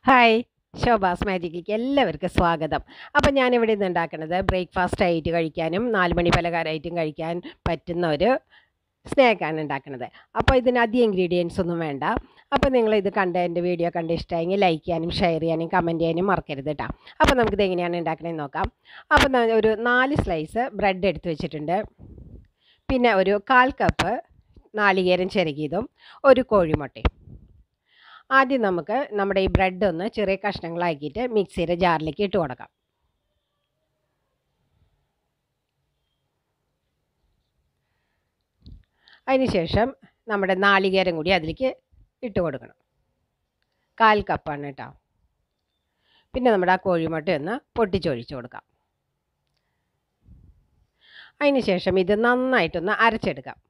hi ശോഭാസ് മാജിക്കിലേക്ക് എല്ലാവർക്കും സ്വാഗതം അപ്പോൾ ഞാനിവിടെ ഇന്ന് ഉണ്ടാക്കുന്നത് ബ്രേക്ക്ഫാസ്റ്റ് ആയിട്ട് കഴിക്കാനും നാല് മണി പലഹാരമായിട്ടും കഴിക്കാൻ പറ്റുന്ന ഒരു സ്നാക്കാണ് ഉണ്ടാക്കുന്നത് അപ്പോൾ ഇതിന് അധികം ഇൻഗ്രീഡിയൻസ് ഒന്നും വേണ്ട അപ്പോൾ നിങ്ങൾ ഇത് കണ്ട എൻ്റെ വീഡിയോ കണ്ട് ഇഷ്ടമായെങ്കിൽ ലൈക്ക് ചെയ്യാനും ഷെയർ ചെയ്യാനും കമൻറ്റ് ചെയ്യാനും മറക്കരുത് കേട്ടോ അപ്പോൾ നമുക്കിത് എങ്ങനെയാണ് ഉണ്ടാക്കണമെന്ന് നോക്കാം അപ്പോൾ ഞാൻ ഒരു നാല് സ്ലൈസ് ബ്രെഡ് എടുത്ത് വെച്ചിട്ടുണ്ട് പിന്നെ ഒരു കാൽ കപ്പ് നാളികേരം ചിരകിയതും ഒരു കോഴിമുട്ടയും ആദ്യം നമുക്ക് നമ്മുടെ ഈ ബ്രെഡ് ഒന്ന് ചെറിയ കഷ്ണങ്ങളാക്കിയിട്ട് മിക്സിയുടെ ജാറിലേക്ക് ഇട്ട് കൊടുക്കാം അതിനുശേഷം നമ്മുടെ നാളികേരം കൂടി അതിലേക്ക് ഇട്ട് കൊടുക്കണം കാൽ കപ്പാണ് കേട്ടോ പിന്നെ നമ്മുടെ ആ കോഴിമുട്ട ഒന്ന് പൊട്ടിച്ചൊഴിച്ച് കൊടുക്കാം അതിനുശേഷം ഇത് നന്നായിട്ടൊന്ന് അരച്ചെടുക്കാം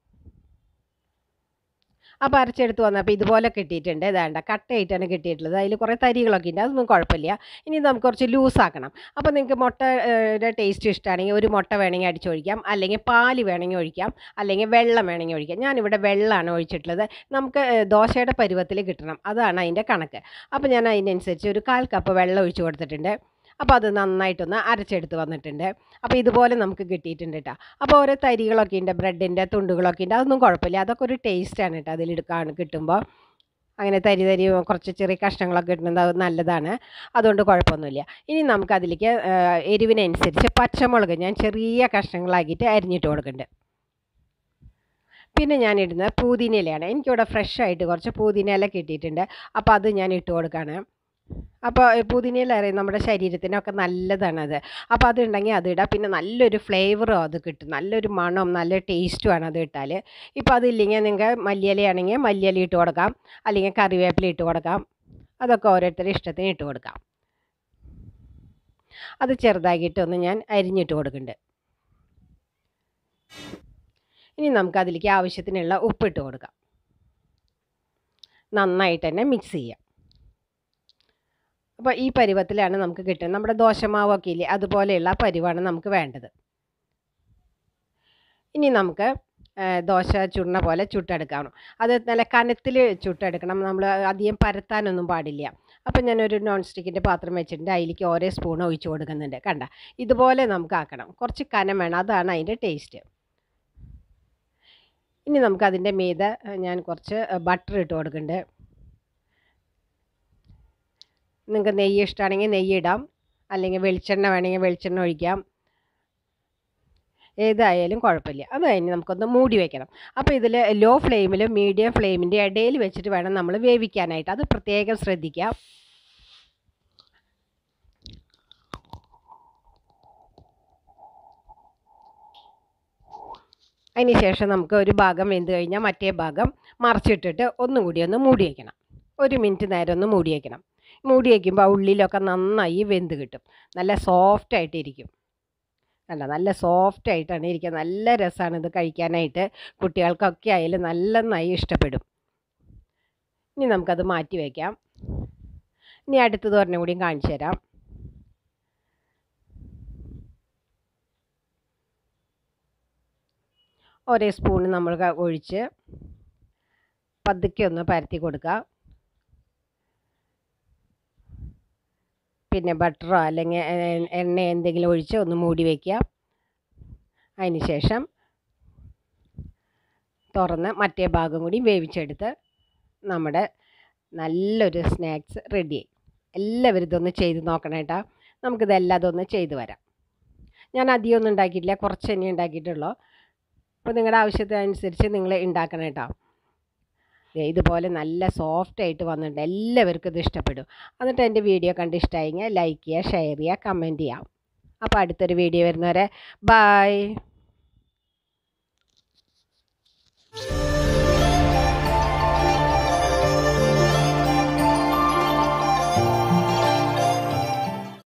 അപ്പോൾ അരച്ചെടുത്ത് വന്നപ്പോൾ ഇതുപോലെ കിട്ടിയിട്ടുണ്ട് ഇതാണ്ട കട്ടയായിട്ടാണ് കിട്ടിയിട്ടുള്ളത് അതിൽ കുറേ തരികളൊക്കെ ഉണ്ട് അതൊന്നും കുഴപ്പമില്ല ഇനി നമുക്ക് കുറച്ച് ലൂസാക്കണം അപ്പോൾ നിങ്ങൾക്ക് മുട്ടയുടെ ടേസ്റ്റ് ഇഷ്ടമാണെങ്കിൽ ഒരു മുട്ട വേണമെങ്കിൽ അടിച്ചൊഴിക്കാം അല്ലെങ്കിൽ പാല് വേണമെങ്കിൽ ഒഴിക്കാം അല്ലെങ്കിൽ വെള്ളം വേണമെങ്കിൽ ഒഴിക്കാം ഞാനിവിടെ വെള്ളമാണ് ഒഴിച്ചിട്ടുള്ളത് നമുക്ക് ദോശയുടെ പരുവത്തിൽ കിട്ടണം അതാണ് അതിൻ്റെ കണക്ക് അപ്പോൾ ഞാൻ അതിനനുസരിച്ച് ഒരു കാൽ കപ്പ് വെള്ളം ഒഴിച്ച് കൊടുത്തിട്ടുണ്ട് അപ്പോൾ അത് നന്നായിട്ടൊന്ന് അരച്ചെടുത്ത് വന്നിട്ടുണ്ട് അപ്പോൾ ഇതുപോലെ നമുക്ക് കിട്ടിയിട്ടുണ്ട് കേട്ടോ അപ്പോൾ ഓരോ തരികളൊക്കെ ഉണ്ട് ബ്രെഡിൻ്റെ തുണ്ടുകളൊക്കെ ഉണ്ട് അതൊന്നും കുഴപ്പമില്ല അതൊക്കെ ഒരു ടേസ്റ്റാണ് കേട്ടോ അതിലെടുക്കാൻ കിട്ടുമ്പോൾ അങ്ങനെ തരി തരി കുറച്ച് ചെറിയ കഷ്ണങ്ങളൊക്കെ ഇടുന്നത് അത് നല്ലതാണ് അതുകൊണ്ട് കുഴപ്പമൊന്നുമില്ല ഇനി നമുക്ക് അതിലേക്ക് എരിവിനനുസരിച്ച് പച്ചമുളക് ഞാൻ ചെറിയ കഷ്ണങ്ങളാക്കിയിട്ട് അരിഞ്ഞിട്ട് കൊടുക്കുന്നുണ്ട് പിന്നെ ഞാൻ ഇടുന്നത് പുതിനയിലയാണ് എനിക്കിവിടെ ഫ്രഷ് ആയിട്ട് കുറച്ച് പുതിനയില കിട്ടിയിട്ടുണ്ട് അപ്പോൾ അത് ഞാൻ ഇട്ട് കൊടുക്കുകയാണ് അപ്പോൾ പുതിനയില അറിയാം നമ്മുടെ ശരീരത്തിനൊക്കെ നല്ലതാണത് അപ്പോൾ അതുണ്ടെങ്കിൽ അത് ഇടാം പിന്നെ നല്ലൊരു ഫ്ലേവറും അത് കിട്ടും നല്ലൊരു മണവും നല്ല ടേസ്റ്റുമാണ് അത് ഇട്ടാൽ ഇപ്പോൾ അതില്ലെങ്കിൽ നിങ്ങൾക്ക് മല്ലിയിലയാണെങ്കിൽ മല്ലിയില ഇട്ട് കൊടുക്കാം അല്ലെങ്കിൽ കറിവേപ്പില ഇട്ട് കൊടുക്കാം അതൊക്കെ ഓരോരുത്തരുടെ ഇഷ്ടത്തിന് ഇട്ട് കൊടുക്കാം അത് ചെറുതാക്കിയിട്ടൊന്ന് ഞാൻ അരിഞ്ഞിട്ട് കൊടുക്കുന്നുണ്ട് ഇനി നമുക്ക് അതിലേക്ക് ആവശ്യത്തിനുള്ള ഉപ്പിട്ട് കൊടുക്കാം നന്നായിട്ട് തന്നെ മിക്സ് ചെയ്യാം അപ്പോൾ ഈ പരുവത്തിലാണ് നമുക്ക് കിട്ടുന്നത് നമ്മുടെ ദോശമാവൊക്കെ ഇല്ലേ അതുപോലെയുള്ള പരുവാണ് നമുക്ക് വേണ്ടത് ഇനി നമുക്ക് ദോശ ചുണ്ണ പോലെ ചുട്ടെടുക്കണം അത് നല്ല കനത്തിൽ ചുട്ടെടുക്കണം നമ്മൾ അധികം പരത്താനൊന്നും പാടില്ല അപ്പം ഞാനൊരു നോൺ സ്റ്റിക്കിൻ്റെ പാത്രം വെച്ചിട്ടുണ്ട് അതിലേക്ക് ഓരോ സ്പൂൺ ഒഴിച്ച് കൊടുക്കുന്നുണ്ട് കണ്ട ഇതുപോലെ നമുക്ക് ആക്കണം കുറച്ച് കനം വേണം അതാണ് അതിൻ്റെ ടേസ്റ്റ് ഇനി നമുക്ക് അതിൻ്റെ മീതെ ഞാൻ കുറച്ച് ബട്ടർ ഇട്ട് കൊടുക്കുന്നുണ്ട് നിങ്ങൾക്ക് നെയ്യ് ഇഷ്ടമാണെങ്കിൽ നെയ്യ് ഇടാം അല്ലെങ്കിൽ വെളിച്ചെണ്ണ വേണമെങ്കിൽ വെളിച്ചെണ്ണ ഒഴിക്കാം ഏതായാലും കുഴപ്പമില്ല അത് കഴിഞ്ഞ് നമുക്കൊന്ന് മൂടി വെക്കണം അപ്പോൾ ഇതിൽ ലോ ഫ്ലെയിമിലും മീഡിയം ഫ്ലെയിമിൻ്റെ ഇടയിൽ വെച്ചിട്ട് വേണം നമ്മൾ വേവിക്കാനായിട്ട് അത് പ്രത്യേകം ശ്രദ്ധിക്കാം അതിന് ശേഷം നമുക്ക് ഒരു ഭാഗം വെന്ത് കഴിഞ്ഞാൽ മറ്റേ ഭാഗം മറിച്ചിട്ടിട്ട് ഒന്നും കൂടി ഒന്ന് മൂടി വയ്ക്കണം ഒരു മിനിറ്റ് നേരം ഒന്ന് മൂടി വയ്ക്കണം മൂടി വയ്ക്കുമ്പോൾ ആ ഉള്ളിലൊക്കെ നന്നായി വെന്ത് കിട്ടും നല്ല സോഫ്റ്റ് ആയിട്ടിരിക്കും അല്ല നല്ല സോഫ്റ്റ് ആയിട്ടാണ് ഇരിക്കുക നല്ല രസമാണ് ഇത് കഴിക്കാനായിട്ട് കുട്ടികൾക്കൊക്കെ ആയാലും നല്ല നന്നായി ഇഷ്ടപ്പെടും ഇനി നമുക്കത് മാറ്റി വയ്ക്കാം ഇനി അടുത്തത് ഒരെണ്ണം കൂടിയും കാണിച്ചു തരാം ഒരേ സ്പൂൺ നമ്മൾ ഒഴിച്ച് പതുക്കെ ഒന്ന് പരത്തി കൊടുക്കുക പിന്നെ ബട്ടറോ അല്ലെങ്കിൽ എണ്ണ എന്തെങ്കിലും ഒഴിച്ച് ഒന്ന് മൂടി വയ്ക്കുക അതിന് ശേഷം തുറന്ന് മറ്റേ ഭാഗം കൂടി വേവിച്ചെടുത്ത് നമ്മുടെ നല്ലൊരു സ്നാക്സ് റെഡിയായി എല്ലാവരും ഇതൊന്ന് ചെയ്ത് നോക്കണം കേട്ടോ നമുക്കിതെല്ലാം അതൊന്ന് ചെയ്ത് വരാം ഞാൻ അധികം ഒന്നും ഉണ്ടാക്കിയിട്ടില്ല കുറച്ച് തന്നെ ഉണ്ടാക്കിയിട്ടുള്ളൂ അപ്പോൾ നിങ്ങളുടെ ആവശ്യത്തിനനുസരിച്ച് നിങ്ങൾ ഉണ്ടാക്കണം കേട്ടോ ഇതുപോലെ നല്ല സോഫ്റ്റ് ആയിട്ട് വന്നിട്ടുണ്ട് എല്ലാവർക്കും ഇത് ഇഷ്ടപ്പെടും എന്നിട്ട് എൻ്റെ വീഡിയോ കണ്ട് ഇഷ്ടമായെങ്കിൽ ലൈക്ക് ചെയ്യുക ഷെയർ ചെയ്യുക കമൻറ്റ് ചെയ്യാം അപ്പോൾ അടുത്തൊരു വീഡിയോ വരുന്നവരെ ബായ്